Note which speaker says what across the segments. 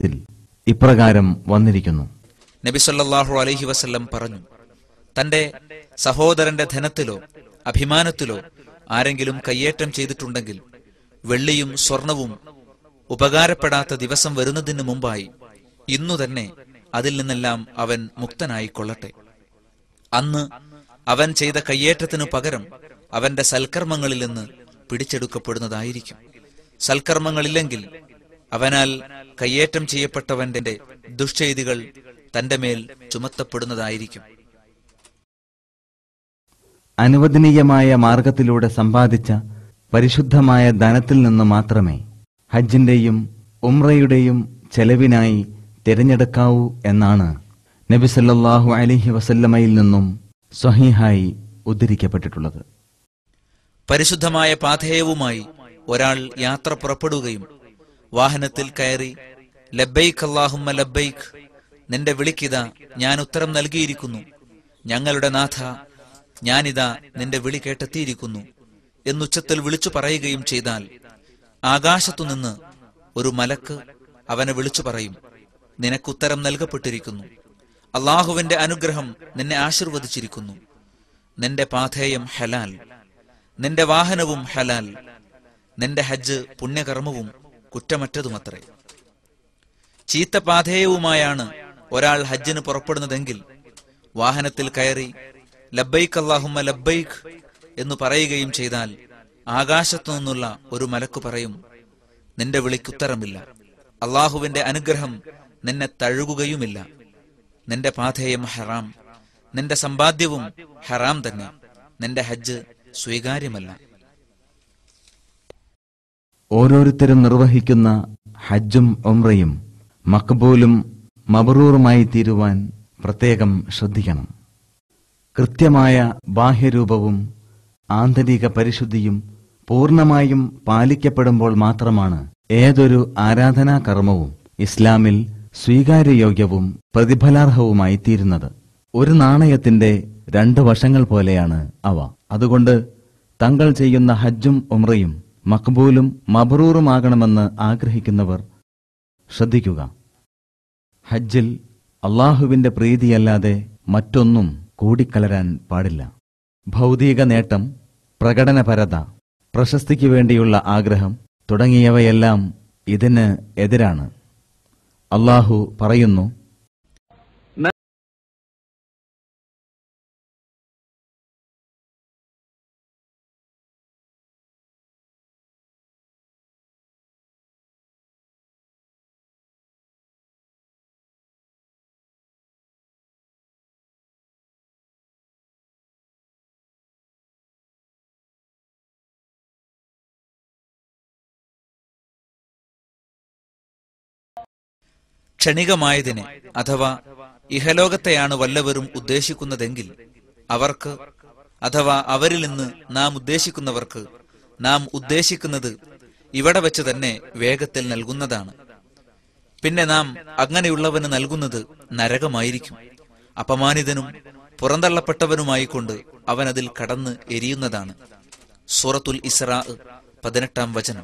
Speaker 1: ത്തിൽ ഇപ്രകാരം വന്നിരിക്കുന്നു
Speaker 2: നബി സല്ലല്ലാഹു അലൈഹി വസല്ലം പറഞ്ഞു തന്റെ സഹോദരന്റെ ധനത്തിലോ അഭിമാനത്തിലോ ആരെങ്കിലും കയ്യേറ്റം ചെയ്തിട്ടുണ്ടെങ്കിൽ വെള്ളിയും സ്വർണവും ഉപകാരപ്പെടാത്ത ദിവസം വരുന്നതിന് മുമ്പായി ഇന്നു തന്നെ അതിൽ നിന്നെല്ലാം അവൻ മുക്തനായി കൊള്ളട്ടെ അന്ന് അവൻ ചെയ്ത കയ്യേറ്റത്തിനു പകരം അവന്റെ സൽക്കർമ്മങ്ങളിൽ നിന്ന് പിടിച്ചെടുക്കപ്പെടുന്നതായിരിക്കും സൽക്കർമ്മങ്ങളില്ലെങ്കിൽ അവനാൽ കയ്യേറ്റം ചെയ്യപ്പെട്ടവന്റെ ദുഷ്ചെയ്തികൾ തന്റെ മേൽ ചുമത്തപ്പെടുന്നതായിരിക്കും
Speaker 1: അനുവദനീയമായ മാർഗത്തിലൂടെ സമ്പാദിച്ച പരിശുദ്ധമായ ധനത്തിൽ നിന്ന് മാത്രമേ ഹജ്ജിന്റെയും ഉംറയുടെയും ചെലവിനായി തിരഞ്ഞെടുക്കാവൂ എന്നാണ് നബി സല്ലല്ലാഹു അലൈഹി വസല്ലമയിൽ നിന്നും സ്വഹീഹായി ഉദ്ധരിക്കപ്പെട്ടിട്ടുള്ളത്
Speaker 2: പരിശുദ്ധമായ പാഥേയവുമായി ഒരാൾ യാത്ര പുറപ്പെടുകയും വാഹനത്തിൽ കയറി ലബ്ബൈക്ക് അല്ലാഹുമ്മ ലബ്ബൈക്ക് നിന്റെ വിളിക്കിത ഞാൻ ഉത്തരം നൽകിയിരിക്കുന്നു ഞങ്ങളുടെ നാഥ ഞാനിതാ നിന്റെ വിളി കേട്ടെത്തിയിരിക്കുന്നു എന്നുച്ചത്തിൽ വിളിച്ചു പറയുകയും ചെയ്താൽ ആകാശത്തുനിന്ന് ഒരു മലക്ക് അവനെ വിളിച്ചു പറയും നിനക്കുത്തരം നൽകപ്പെട്ടിരിക്കുന്നു അള്ളാഹുവിന്റെ അനുഗ്രഹം നിന്നെ ആശീർവദിച്ചിരിക്കുന്നു നിന്റെ പാഥേയം ഹലാൽ നിന്റെ വാഹനവും ഹലാൽ നിന്റെ ഹജ്ജ് പുണ്യകർമ്മവും കുറ്റമറ്റതുമത്രേ ചീത്ത പാഥേയവുമായാണ് ഒരാൾ ഹജ്ജിന് പുറപ്പെടുന്നതെങ്കിൽ വാഹനത്തിൽ കയറി ലബ്ബൈക്ക് അല്ലാഹുമ്മ ലബ്ബൈക്ക് എന്ന് പറയുകയും ചെയ്താൽ ആകാശത്തു നിന്നുള്ള ഒരു മലക്ക് പറയും നിന്റെ വിളിക്കുത്തരമില്ല അള്ളാഹുവിന്റെ അനുഗ്രഹം നിന്നെ തഴുകുകയുമില്ല നിന്റെ പാഥേയം ഹറാം നിന്റെ സമ്പാദ്യവും ഹറാം തന്നെ നിന്റെ ഹജ്ജ് സ്വീകാര്യമല്ല
Speaker 1: ഓരോരുത്തരും നിർവഹിക്കുന്ന ഹജ്ജും ഉംറയും മക്ബൂലും മബറൂറുമായി തീരുവാൻ പ്രത്യേകം ശ്രദ്ധിക്കണം കൃത്യമായ ബാഹ്യരൂപവും ആന്തരിക പരിശുദ്ധിയും പൂർണ്ണമായും പാലിക്കപ്പെടുമ്പോൾ മാത്രമാണ് ഏതൊരു ആരാധനാ കർമ്മവും ഇസ്ലാമിൽ സ്വീകാര്യയോഗ്യവും പ്രതിഫലാർഹവുമായി തീരുന്നത് ഒരു നാണയത്തിന്റെ രണ്ട് വശങ്ങൾ പോലെയാണ് അവ അതുകൊണ്ട് തങ്ങൾ ചെയ്യുന്ന ഹജ്ജും ഉംറയും മക്ബൂലും മബറൂറുമാകണമെന്ന് ആഗ്രഹിക്കുന്നവർ ശ്രദ്ധിക്കുക ഹജ്ജിൽ അള്ളാഹുവിന്റെ പ്രീതിയല്ലാതെ മറ്റൊന്നും കൂടിക്കലരാൻ പാടില്ല ഭൗതിക നേട്ടം പ്രകടനപരത പ്രശസ്തിക്ക് വേണ്ടിയുള്ള ആഗ്രഹം തുടങ്ങിയവയെല്ലാം ഇതിന് എതിരാണ് അള്ളാഹു പറയുന്നു
Speaker 2: ക്ഷണികമായതിനെ അഥവാ ഇഹലോകത്തെയാണ് വല്ലവരും ഉദ്ദേശിക്കുന്നതെങ്കിൽ അവർക്ക് അഥവാ അവരിൽ നിന്ന് നാം ഉദ്ദേശിക്കുന്നവർക്ക് നാം ഉദ്ദേശിക്കുന്നത് ഇവിടെ വെച്ച് തന്നെ വേഗത്തിൽ നൽകുന്നതാണ് പിന്നെ നാം അങ്ങനെയുള്ളവന് നൽകുന്നത് നരകമായിരിക്കും അപമാനിതനും പുറന്തള്ളപ്പെട്ടവനുമായിക്കൊണ്ട് അവൻ അതിൽ കടന്ന് എരിയുന്നതാണ് സൂറത്തുൽ ഇസ്രാ പതിനെട്ടാം വചനം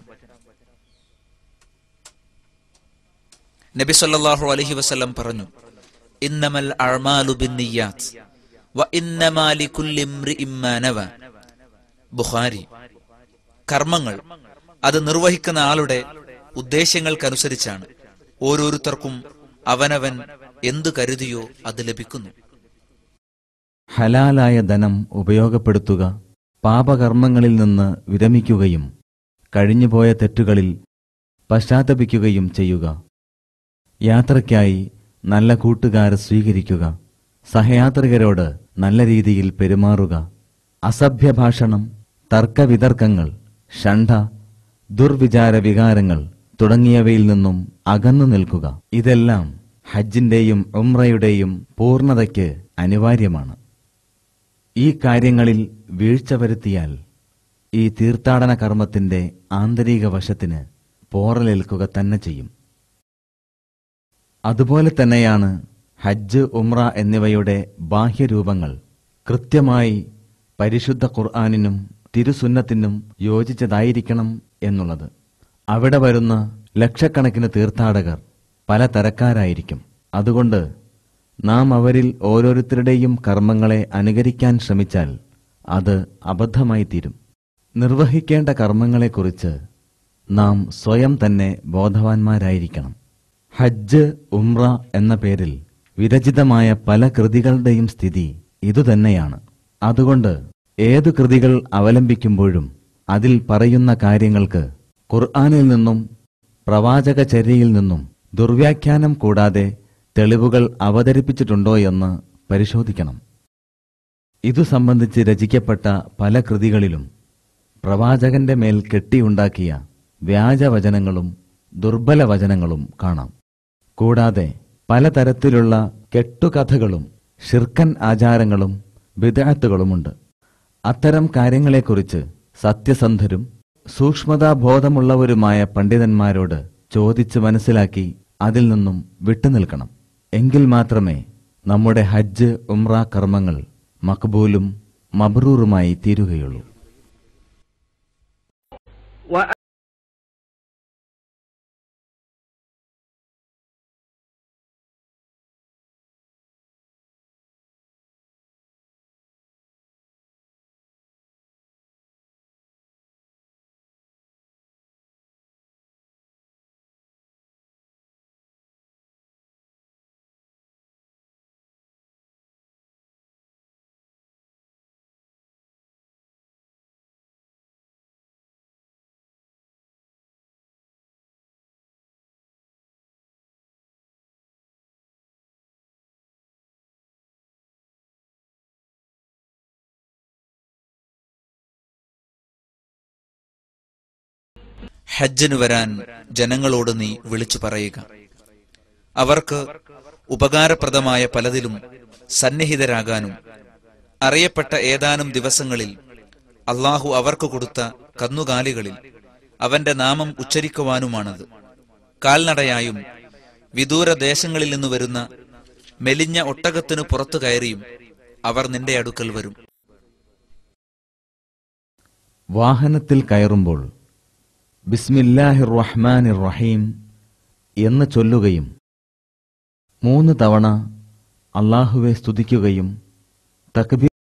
Speaker 2: നബി സല്ലല്ലാഹു അലൈഹി വസല്ലം പറഞ്ഞു ഇന്നമൽ അഅ്മാലു ബിന്നിയാത്ത് വ ഇന്നമാ ലികുല്ലി ഇംറിഇം മാ നവ ബുഖാരി കർമ്മങ്ങൾ അത് നിർവഹിക്കുന്ന ആളുടെ ഉദ്ദേശ്യങ്ങൾക്കനുസരിച്ചാണ് ഓരോരുത്തർക്കും അവനവൻ എന്തു കരുതിയോ അത് ലഭിക്കുന്നു
Speaker 1: ഹലാലായ ധനം ഉപയോഗപ്പെടുത്തുക പാപകർമ്മങ്ങളിൽ നിന്ന് വിരമിക്കുകയും കഴിഞ്ഞുപോയ തെറ്റുകളിൽ പശ്ചാത്തപിക്കുകയും ചെയ്യുക യാത്രയ്ക്കായി നല്ല കൂട്ടുകാരെ സ്വീകരിക്കുക സഹയാത്രികരോട് നല്ല രീതിയിൽ പെരുമാറുക അസഭ്യഭാഷണം തർക്കവിതർക്കങ്ങൾ ഷണ്ഠ ദുർവിചാര വികാരങ്ങൾ തുടങ്ങിയവയിൽ നിന്നും അകന്നു നിൽക്കുക ഇതെല്ലാം ഹജ്ജിന്റെയും ഉംറയുടെയും പൂർണ്ണതയ്ക്ക് അനിവാര്യമാണ് ഈ കാര്യങ്ങളിൽ വീഴ്ച വരുത്തിയാൽ ഈ തീർത്ഥാടന കർമ്മത്തിന്റെ ആന്തരിക വശത്തിന് പോറലേൽക്കുക തന്നെ ചെയ്യും അതുപോലെ തന്നെയാണ് ഹജ്ജ് ഉംറ എന്നിവയുടെ ബാഹ്യരൂപങ്ങൾ കൃത്യമായി പരിശുദ്ധ ഖുർആാനിനും തിരുസുന്നത്തിനും യോജിച്ചതായിരിക്കണം എന്നുള്ളത് അവിടെ വരുന്ന ലക്ഷക്കണക്കിന് തീർത്ഥാടകർ പല തരക്കാരായിരിക്കും അതുകൊണ്ട് നാം അവരിൽ ഓരോരുത്തരുടെയും കർമ്മങ്ങളെ അനുകരിക്കാൻ ശ്രമിച്ചാൽ അത് അബദ്ധമായി തീരും നിർവഹിക്കേണ്ട കർമ്മങ്ങളെക്കുറിച്ച് നാം സ്വയം തന്നെ ബോധവാന്മാരായിരിക്കണം ഹജ്ജ് ഉംറ എന്ന പേരിൽ വിരചിതമായ പല കൃതികളുടെയും സ്ഥിതി ഇതുതന്നെയാണ് അതുകൊണ്ട് ഏതു കൃതികൾ അവലംബിക്കുമ്പോഴും അതിൽ പറയുന്ന കാര്യങ്ങൾക്ക് ഖുർആനിൽ നിന്നും പ്രവാചകചര്യയിൽ നിന്നും ദുർവ്യാഖ്യാനം കൂടാതെ തെളിവുകൾ അവതരിപ്പിച്ചിട്ടുണ്ടോ എന്ന് പരിശോധിക്കണം ഇതു സംബന്ധിച്ച് രചിക്കപ്പെട്ട പല കൃതികളിലും പ്രവാചകന്റെ മേൽ കെട്ടിയുണ്ടാക്കിയ വ്യാജവചനങ്ങളും ദുർബല വചനങ്ങളും കാണാം കൂടാതെ പലതരത്തിലുള്ള കെട്ടുകഥകളും ഷിർക്കൻ ആചാരങ്ങളും വിദഗ്ധകളുമുണ്ട് അത്തരം കാര്യങ്ങളെക്കുറിച്ച് സത്യസന്ധരും സൂക്ഷ്മതാബോധമുള്ളവരുമായ പണ്ഡിതന്മാരോട് ചോദിച്ച് മനസ്സിലാക്കി അതിൽ നിന്നും വിട്ടുനിൽക്കണം എങ്കിൽ മാത്രമേ നമ്മുടെ ഹജ്ജ് ഉംറ കർമ്മങ്ങൾ മക്ബൂലും മബ്രൂറുമായി തീരുകയുള്ളൂ
Speaker 2: ഹജ്ജിന് വരാൻ ജനങ്ങളോട് നീ വിളിച്ചു പറയുക അവർക്ക് ഉപകാരപ്രദമായ പലതിലും സന്നിഹിതരാകാനും അറിയപ്പെട്ട ഏതാനും ദിവസങ്ങളിൽ അള്ളാഹു അവർക്ക് കൊടുത്ത കന്നുകാലികളിൽ അവന്റെ നാമം ഉച്ചരിക്കുവാനുമാണത് കാൽനടയായും വിദൂര ദേശങ്ങളിൽ നിന്ന് വരുന്ന മെലിഞ്ഞ ഒട്ടകത്തിനു പുറത്തു കയറിയും അവർ നിന്റെ അടുക്കൽ വരും
Speaker 1: വാഹനത്തിൽ കയറുമ്പോൾ ബിസ്മില്ലാഹിർ റഹ്മാനിർ റഹീം എന്ന് ചൊല്ലുകയും മൂന്ന് തവണ അള്ളാഹുവെ സ്തുതിക്കുകയും തക്ബീർ